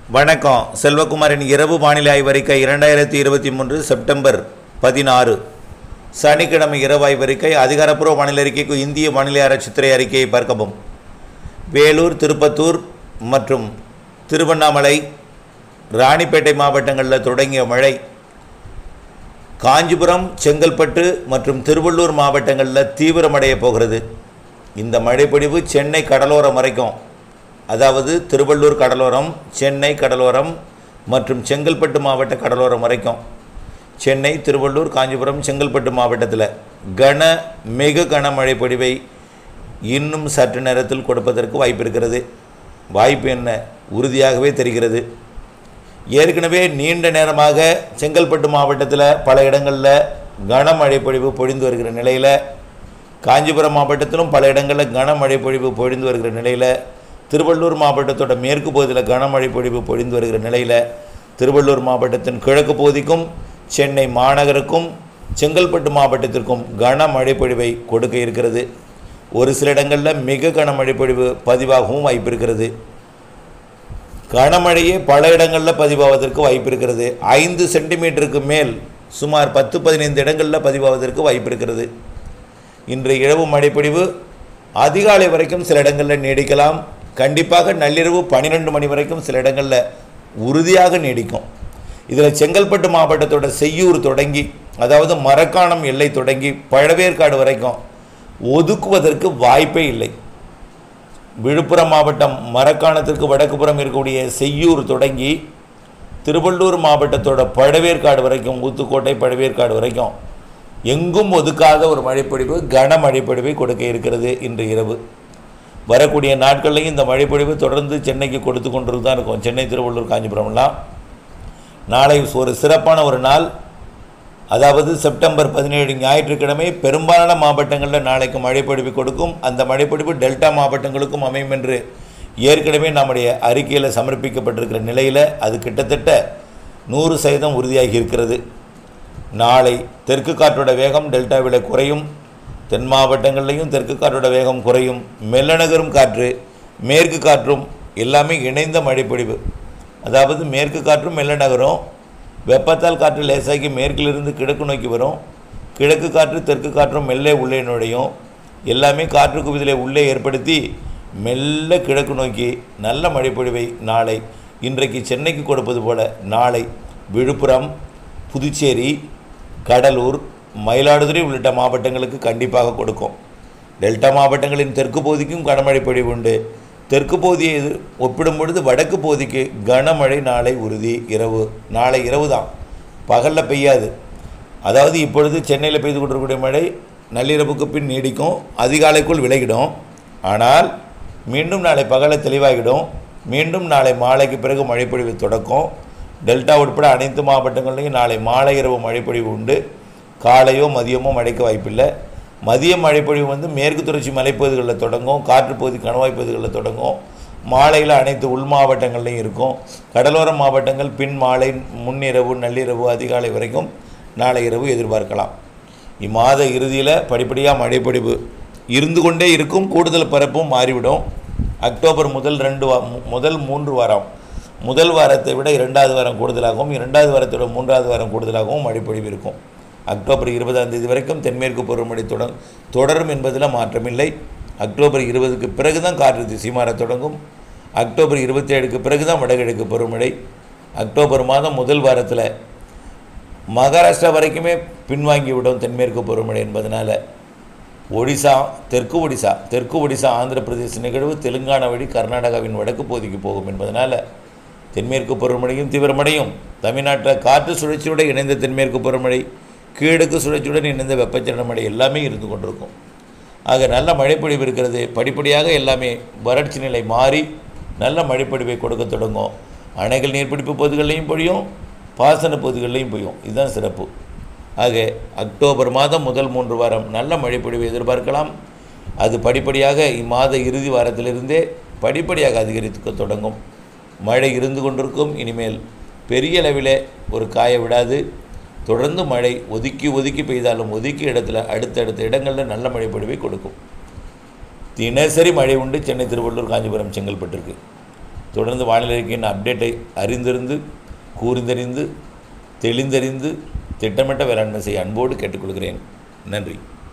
வணக்கம் செல்வகுமாரின் இரவு வானிலை ஆய்வறிக்கை இரண்டாயிரத்தி இருபத்தி மூன்று செப்டம்பர் பதினாறு சனிக்கிழமை இரவு ஆய்வறிக்கை அதிகாரப்பூர்வ வானிலை அறிக்கைக்கு இந்திய வானிலை ஆராய்ச்சித்துறை அறிக்கையை பார்க்கவும் வேலூர் திருப்பத்தூர் மற்றும் திருவண்ணாமலை ராணிப்பேட்டை மாவட்டங்களில் தொடங்கிய மழை காஞ்சிபுரம் செங்கல்பட்டு மற்றும் திருவள்ளூர் மாவட்டங்களில் தீவிரமடைய போகிறது இந்த மழைப்பொழிவு சென்னை கடலோரம் வரைக்கும் அதாவது திருவள்ளூர் கடலோரம் சென்னை கடலோரம் மற்றும் செங்கல்பட்டு மாவட்ட கடலோரம் வரைக்கும் சென்னை திருவள்ளூர் காஞ்சிபுரம் செங்கல்பட்டு மாவட்டத்தில் கன மிக கனமழை பொழிவை இன்னும் சற்று நேரத்தில் கொடுப்பதற்கு வாய்ப்பு இருக்கிறது வாய்ப்பு என்ன உறுதியாகவே தெரிகிறது ஏற்கனவே நீண்ட நேரமாக செங்கல்பட்டு மாவட்டத்தில் பல இடங்களில் கனமழை பொழிவு பொழிந்து வருகிற நிலையில் காஞ்சிபுரம் மாவட்டத்திலும் பல இடங்களில் கனமழை பொழிவு பொழிந்து வருகிற நிலையில் திருவள்ளூர் மாவட்டத்தோட மேற்கு பகுதியில் கனமழை பொழிவு பொழிந்து வருகிற நிலையில் திருவள்ளூர் மாவட்டத்தின் கிழக்கு பகுதிக்கும் சென்னை மாநகருக்கும் செங்கல்பட்டு மாவட்டத்திற்கும் கனமழை பொழிவை கொடுக்க இருக்கிறது ஒரு சில இடங்களில் மிக கனமழை பொழிவு பதிவாகவும் வாய்ப்பு இருக்கிறது கனமழையே பல இடங்களில் பதிவாவதற்கு வாய்ப்பு இருக்கிறது ஐந்து சென்டிமீட்டருக்கு மேல் சுமார் பத்து பதினைந்து இடங்களில் பதிவாவதற்கு வாய்ப்பு இருக்கிறது இன்று இரவு மழைப்பொழிவு அதிகாலை வரைக்கும் சில இடங்களில் நீடிக்கலாம் கண்டிப்பாக நள்ளிரவு பன்னிரெண்டு மணி வரைக்கும் சில இடங்களில் உறுதியாக நீடிக்கும் இதில் செங்கல்பட்டு மாவட்டத்தோட செய்யூர் தொடங்கி அதாவது மரக்காணம் எல்லை தொடங்கி பழவேற்காடு வரைக்கும் ஒதுக்குவதற்கு வாய்ப்பே இல்லை விழுப்புரம் மாவட்டம் மரக்காணத்திற்கு வடக்கு புறம் இருக்கக்கூடிய செய்யூர் தொடங்கி திருவள்ளூர் மாவட்டத்தோட பழவேற்காடு வரைக்கும் ஊத்துக்கோட்டை பழவேற்காடு வரைக்கும் எங்கும் ஒதுக்காத ஒரு மழைப்பொழிவு கன மழைப்பொழிவை கொடுக்க இருக்கிறது இன்று இரவு வரக்கூடிய நாட்கள்லையும் இந்த மழைப்பொழிவு தொடர்ந்து சென்னைக்கு கொடுத்து கொண்டு தான் இருக்கும் சென்னை திருவள்ளூர் காஞ்சிபுரம்லாம் நாளை ஒரு சிறப்பான ஒரு நாள் அதாவது செப்டம்பர் பதினேழு ஞாயிற்றுக்கிழமை பெரும்பாலான மாவட்டங்களில் நாளைக்கு மழைப்பொழிவு கொடுக்கும் அந்த மழைப்பொழிவு டெல்டா மாவட்டங்களுக்கும் அமையும் என்று ஏற்கனவே நம்முடைய அறிக்கையில் சமர்ப்பிக்கப்பட்டிருக்கிற நிலையில் அது கிட்டத்தட்ட நூறு சதவீதம் உறுதியாகி இருக்கிறது நாளை தெற்கு காற்றோட வேகம் டெல்டாவில் குறையும் தென் மாவட்டங்கள்லையும் தெற்கு காற்றோட வேகம் குறையும் மெல்லநகரும் காற்று மேற்கு காற்றும் எல்லாமே இணைந்த மழைப்பொழிவு அதாவது மேற்கு காற்றும் மெல்லநகரும் வெப்பத்தால் காற்று லேசாகி மேற்கிலிருந்து கிழக்கு நோக்கி வரும் கிழக்கு காற்று தெற்கு காற்றும் மெல்ல உள்ளே நுழையும் எல்லாமே காற்று குவிதலை உள்ளே ஏற்படுத்தி மெல்ல கிழக்கு நோக்கி நல்ல மழைப்பொழிவை நாளை இன்றைக்கு சென்னைக்கு கொடுப்பது போல நாளை விழுப்புரம் புதுச்சேரி கடலூர் மயிலாடுதுறை உள்ளிட்ட மாவட்டங்களுக்கு கண்டிப்பாக கொடுக்கும் டெல்டா மாவட்டங்களின் தெற்கு பகுதிக்கும் கனமழை பொழிவு உண்டு தெற்கு பகுதியை எதிர் ஒப்பிடும் பொழுது வடக்கு பகுதிக்கு கனமழை நாளை உறுதி இரவு நாளை இரவு தான் பகலில் பெய்யாது அதாவது இப்பொழுது சென்னையில் பெய்து கொண்டிருக்கக்கூடிய மழை நள்ளிரவுக்கு பின் நீடிக்கும் அதிகாலைக்குள் விலகிடும் ஆனால் மீண்டும் நாளை பகலை தெளிவாகிடும் மீண்டும் நாளை மாலைக்கு பிறகு மழைப்பொழிவு தொடக்கும் டெல்டா உட்பட அனைத்து மாவட்டங்கள்லையும் நாளை மாலை இரவு மழைப்பொழிவு உண்டு காலையோ மதியமோ மழைக்கு வாய்ப்பில்லை மதிய மழைப்பொழிவு வந்து மேற்கு தொடர்ச்சி மலைப்பகுதிகளில் தொடங்கும் காற்றுப்பகுதி கணவாய் பகுதிகளில் தொடங்கும் மாலையில் அனைத்து உள் மாவட்டங்கள்லையும் இருக்கும் கடலோர மாவட்டங்கள் பின் மாலை முன்னிரவு நள்ளிரவு அதிகாலை வரைக்கும் நாளை இரவு எதிர்பார்க்கலாம் இம்மாத இறுதியில் படிப்படியாக மழைப்பொழிவு இருந்து கொண்டே இருக்கும் கூடுதல் பரப்பும் மாறிவிடும் அக்டோபர் முதல் ரெண்டு வா மு- முதல் மூன்று வாரம் முதல் வாரத்தை விட இரண்டாவது வாரம் கூடுதலாகவும் இரண்டாவது வாரத்தோட மூன்றாவது வாரம் கூடுதலாகவும் மழைப்பொழிவு இருக்கும் அக்டோபர் இருபதாம் தேதி வரைக்கும் தென்மேற்கு பருவமழை தொடர் தொடரும் என்பதில் மாற்றமில்லை அக்டோபர் இருபதுக்கு பிறகு தான் காற்று திசை மாறத் தொடங்கும் அக்டோபர் இருபத்தி ஏழுக்கு பிறகு தான் வடகிழக்கு பருவமழை அக்டோபர் மாதம் முதல் வாரத்தில் மகாராஷ்டிரா வரைக்குமே பின்வாங்கி விடும் தென்மேற்கு பருவமழை என்பதனால ஒடிசா தெற்கு ஒடிசா தெற்கு ஒடிசா ஆந்திர பிரதேச நிகழ்வு தெலுங்கானா வழி கர்நாடகாவின் வடக்கு பகுதிக்கு போகும் என்பதனால தென்மேற்கு பருவமழையும் தீவிரமடையும் தமிழ்நாட்டில் காற்று சுழற்சியுடன் இணைந்த தென்மேற்கு பருவமழை கீழக்கு சுழற்சியுடன் இணைந்த வெப்பச்சலன மழை எல்லாமே இருந்து கொண்டிருக்கும் ஆக நல்ல மழைப்பொழிவு இருக்கிறது படிப்படியாக எல்லாமே வறட்சி நிலை மாறி நல்ல மழைப்பொழிவை கொடுக்க தொடங்கும் அணைகள் நீர்பிடிப்பு பகுதிகளிலையும் பொழியும் பாசன பகுதிகளிலையும் பொழியும் இதுதான் சிறப்பு ஆக அக்டோபர் மாதம் முதல் மூன்று வாரம் நல்ல மழைப்பொழிவை எதிர்பார்க்கலாம் அது படிப்படியாக இம்மாத இறுதி வாரத்திலிருந்தே படிப்படியாக அதிகரிக்க தொடங்கும் மழை இருந்து கொண்டிருக்கும் இனிமேல் பெரிய அளவிலே ஒரு காய விடாது தொடர்ந்து மழை ஒதுக்கி ஒதுக்கி பெய்தாலும் ஒதுக்கிய இடத்துல அடுத்தடுத்த இடங்களில் நல்ல மழை பொழிவை கொடுக்கும் தினசரி மழை உண்டு சென்னை திருவள்ளூர் காஞ்சிபுரம் செங்கல்பட்டிருக்கு தொடர்ந்து வானிலை அறிக்கையின் அப்டேட்டை அறிந்திருந்து கூர்ந்தறிந்து தெளிந்தறிந்து திட்டமிட்ட வேளாண்மை செய்ய அன்போடு கேட்டுக்கொள்கிறேன் நன்றி